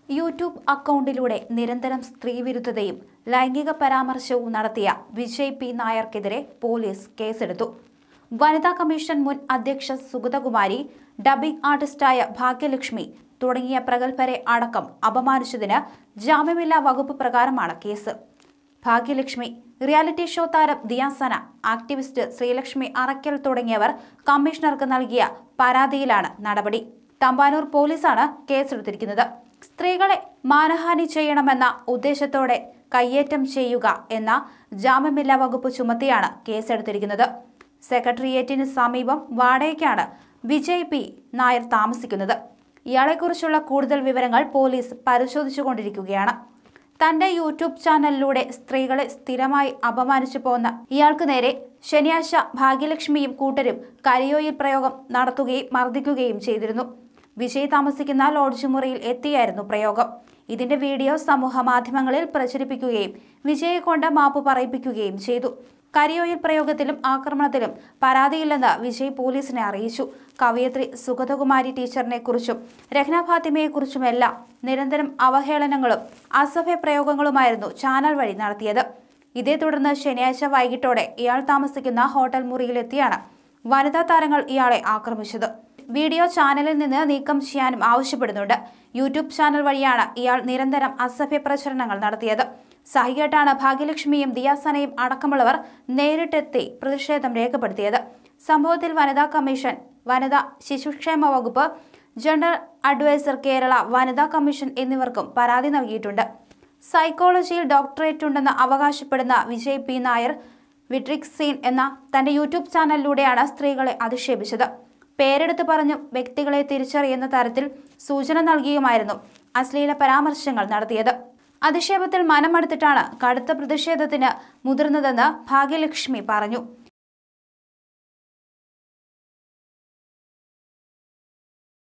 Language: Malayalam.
യൂട്യൂബ് അക്കൗണ്ടിലൂടെ നിരന്തരം സ്ത്രീവിരുദ്ധതയും ലൈംഗിക പരാമർശവും നടത്തിയ വിജയ് പി നായർക്കെതിരെ പോലീസ് കേസെടുത്തു വനിതാ കമ്മീഷൻ മുൻ അധ്യക്ഷ സുഗതകുമാരി ഡബിംഗ് ആർട്ടിസ്റ്റായ ഭാഗ്യലക്ഷ്മി തുടങ്ങിയ പ്രഗത്ഭരെ അടക്കം അപമാനിച്ചതിന് ജാമ്യമില്ലാ വകുപ്പ് പ്രകാരമാണ് കേസ് ഭാഗ്യലക്ഷ്മി റിയാലിറ്റി ഷോ താരം ദിയാസന ആക്ടിവിസ്റ്റ് ശ്രീലക്ഷ്മി അറയ്ക്കൽ തുടങ്ങിയവർ കമ്മീഷണർക്ക് നൽകിയ പരാതിയിലാണ് നടപടി തമ്പാനൂർ പോലീസാണ് കേസെടുത്തിരിക്കുന്നത് സ്ത്രീകളെ മാനഹാനി ചെയ്യണമെന്ന ഉദ്ദേശത്തോടെ കയ്യേറ്റം ചെയ്യുക എന്ന ജാമ്യമില്ലാ വകുപ്പ് ചുമത്തിയാണ് കേസെടുത്തിരിക്കുന്നത് സെക്രട്ടേറിയറ്റിന് സമീപം വാടകയ്ക്കാണ് വിജയ് പി നായർ താമസിക്കുന്നത് ഇയാളെക്കുറിച്ചുള്ള കൂടുതൽ വിവരങ്ങൾ പോലീസ് പരിശോധിച്ചുകൊണ്ടിരിക്കുകയാണ് തന്റെ യൂട്യൂബ് ചാനലിലൂടെ സ്ത്രീകളെ സ്ഥിരമായി അപമാനിച്ചു പോന്ന ഇയാൾക്ക് നേരെ ശനിയാഴ്ച ഭാഗ്യലക്ഷ്മിയും കൂട്ടരും കരിയോയിൽ പ്രയോഗം നടത്തുകയും മർദ്ദിക്കുകയും ചെയ്തിരുന്നു വിജയ് താമസിക്കുന്ന ലോഡ്ജ് മുറിയിൽ എത്തിയായിരുന്നു പ്രയോഗം ഇതിന്റെ വീഡിയോ സമൂഹ മാധ്യമങ്ങളിൽ പ്രചരിപ്പിക്കുകയും വിജയെ കൊണ്ട് മാപ്പ് പറയിപ്പിക്കുകയും ചെയ്തു കരിയോയിൽ പ്രയോഗത്തിലും ആക്രമണത്തിലും പരാതിയില്ലെന്ന് വിജയ് പോലീസിനെ അറിയിച്ചു കവയത്രി സുഗതകുമാരി ടീച്ചറിനെ കുറിച്ചും രഹ്ന ഫാത്തിമയെക്കുറിച്ചുമെല്ലാം നിരന്തരം അവഹേളനങ്ങളും അസഭ്യ പ്രയോഗങ്ങളുമായിരുന്നു ചാനൽ വഴി നടത്തിയത് ഇതേ തുടർന്ന് ശനിയാഴ്ച വൈകിട്ടോടെ ഇയാൾ താമസിക്കുന്ന ഹോട്ടൽ മുറിയിലെത്തിയാണ് വനിതാ താരങ്ങൾ ഇയാളെ ആക്രമിച്ചത് വീഡിയോ ചാനലിൽ നിന്ന് നീക്കം ചെയ്യാനും ആവശ്യപ്പെടുന്നുണ്ട് യൂട്യൂബ് ചാനൽ വഴിയാണ് ഇയാൾ നിരന്തരം അസഭ്യ പ്രചരണങ്ങൾ നടത്തിയത് സഹികെട്ടാണ് ഭാഗ്യലക്ഷ്മിയും ദിയാസനയും അടക്കമുള്ളവർ നേരിട്ടെത്തി പ്രതിഷേധം രേഖപ്പെടുത്തിയത് സംഭവത്തിൽ വനിതാ കമ്മീഷൻ വനിതാ ശിശുക്ഷേമ വകുപ്പ് ജനറൽ അഡ്വൈസർ കേരള വനിതാ കമ്മീഷൻ എന്നിവർക്കും പരാതി നൽകിയിട്ടുണ്ട് സൈക്കോളജിയിൽ ഡോക്ടറേറ്റ് ഉണ്ടെന്ന് അവകാശപ്പെടുന്ന വിജയ് പി നായർ വിട്രിക്സീൻ എന്ന തന്റെ യൂട്യൂബ് ചാനലിലൂടെയാണ് സ്ത്രീകളെ അധിക്ഷേപിച്ചത് പേരെടുത്ത് പറഞ്ഞും വ്യക്തികളെ തിരിച്ചറിയുന്ന തരത്തിൽ സൂചന നൽകിയുമായിരുന്നു അശ്ലീല പരാമർശങ്ങൾ നടത്തിയത് അധിക്ഷേപത്തിൽ മനമെടുത്തിട്ടാണ് കടുത്ത പ്രതിഷേധത്തിന് മുതിർന്നതെന്ന് ഭാഗ്യലക്ഷ്മി പറഞ്ഞു